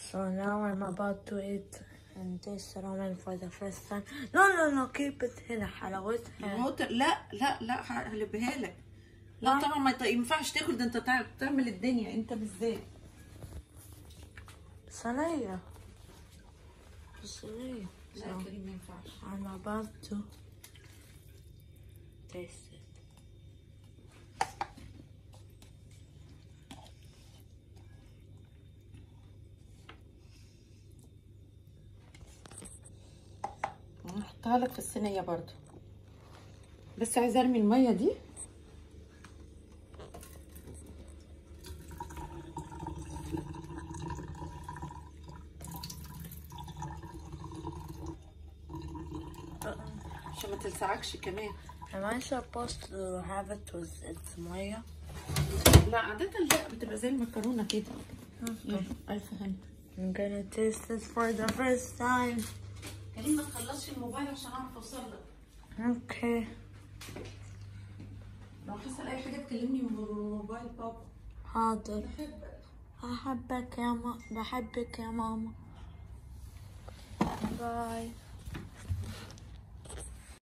So now I'm about to eat and taste ramen for the first time. No, no, no, keep it هنا حلاوتها. هو ت- لا لا لا هقلبها لك لا طبعا ما يط- ينفعش تاكل ده انت تع- تعمل الدنيا انت بالذات صينية. صينية. لا يا كريم ما ينفعش I'm about to taste it. هحطها لك في الصينيه برضو بس عايزه ارمي الميه دي عشان ما تلسعكش كمان Am I supposed to have it with its مية? لا عادة لا بتبقى زي المكرونة كده يلا ألف هنا I'm gonna taste this for the first time. كريم ما تخلصش الموبايل عشان أعرف أوصل لك Okay. لو حصل أي حاجة تكلمني من موبايل بابا حاضر. بحبك بحبك يا ماما. بحبك يا ماما. باي.